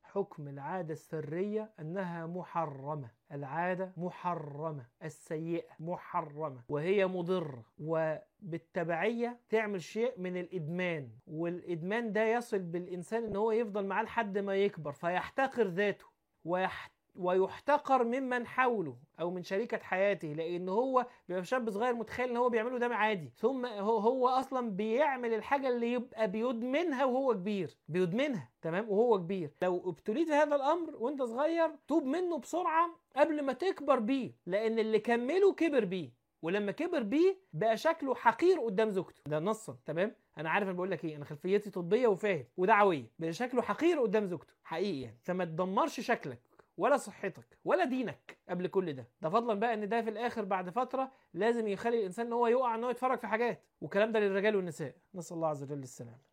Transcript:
حكم العادة السرية أنها محرمة العادة محرمة السيئة محرمة وهي مضرة وبالتبعية تعمل شيء من الإدمان والإدمان ده يصل بالإنسان إن هو يفضل معاه لحد ما يكبر فيحتقر ذاته ويحت ويحتقر ممن حوله او من شريكه حياته لان هو بيبقى شاب صغير متخيل ان هو بيعمله ده عادي ثم هو, هو اصلا بيعمل الحاجه اللي يبقى بيدمنها وهو كبير بيدمنها تمام وهو كبير لو ابتليت في هذا الامر وانت صغير توب منه بسرعه قبل ما تكبر بيه لان اللي كمله كبر بيه ولما كبر بيه بقى شكله حقير قدام زوجته ده نصا تمام انا عارف انا بقول لك ايه انا خلفيتي طبيه وفاهم ودعويه بقى شكله حقير قدام زوجته حقيقي يعني فما تدمرش شكلك ولا صحتك ولا دينك قبل كل ده ده فضلا بقى ان ده في الاخر بعد فتره لازم يخلي الانسان ان هو يقع ان هو يتفرج في حاجات والكلام ده للرجال والنساء نسال الله عز وجل السلامه